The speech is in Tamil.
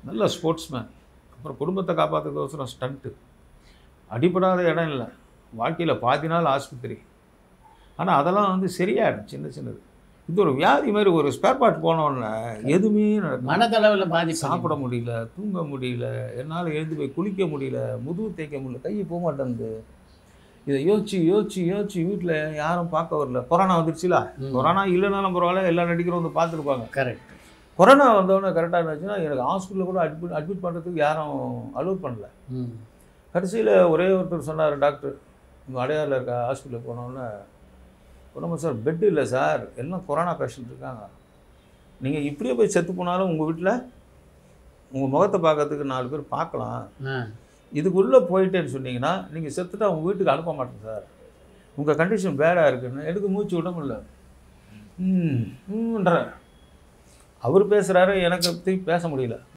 நல்ல ஸ்போர்ட்ஸ்மேன் அப்புறம் குடும்பத்தை காப்பாற்றுறதுக்கோசரம் ஸ்டண்ட்டு அடிபடாத இடம் இல்லை வாழ்க்கையில் பாதி நாள் ஆஸ்பத்திரி ஆனால் அதெல்லாம் வந்து சரியாயிடும் சின்ன சின்னது இது ஒரு வியாதி மாதிரி ஒரு ஸ்பேர் பார்ட் போனோடனே எதுவுமே நடக்கும் மனதளவில் பாதிப்பு சாப்பிட முடியல தூங்க முடியல என்னால் எழுந்து போய் குளிக்க முடியல முதுகு தேய்க்க முடியல கை போக மாட்டேங்குது இதை யோசிச்சு யோசிச்சு யோசிச்சு வீட்டில் யாரும் பார்க்க வரல கொரோனா வந்துருச்சுல ம். கொரோனா இல்லைனாலும் பரவாயில்ல எல்லா நடிகரும் வந்து பார்த்துருப்பாங்க கரெக்ட் கொரோனா வந்தோடனே கரெக்டாக இருந்துச்சுன்னா எனக்கு ஹாஸ்பிட்டலில் கூட அட்மிட் அட்மிட் பண்ணுறதுக்கு யாரும் அலோவ் பண்ணல ம் கடைசியில் ஒரே ஒருத்தர் சொன்னார் டாக்டர் உங்கள் அடையாரில் இருக்க ஹாஸ்பிட்டலுக்கு போனோன்னே ஒன்றும் சார் பெட் இல்லை சார் எல்லாம் கொரோனா பேஷண்ட் இருக்காங்க நீங்கள் இப்படியே போய் செத்து போனாலும் உங்கள் வீட்டில் உங்கள் முகத்தை பார்க்கறதுக்கு நாலு பேர் பார்க்கலாம் ஆ இதுக்குள்ளே போயிட்டேன்னு சொன்னீங்கன்னா நீங்கள் செத்துட்டா உங்கள் வீட்டுக்கு அனுப்ப மாட்டேன் சார் உங்கள் கண்டிஷன் பேடாக இருக்குன்னு எனக்கு மூச்சு விட முடியல ம் ம்ன்ற அவர் பேசுகிறாரு எனக்கு திருப்பி பேச முடியல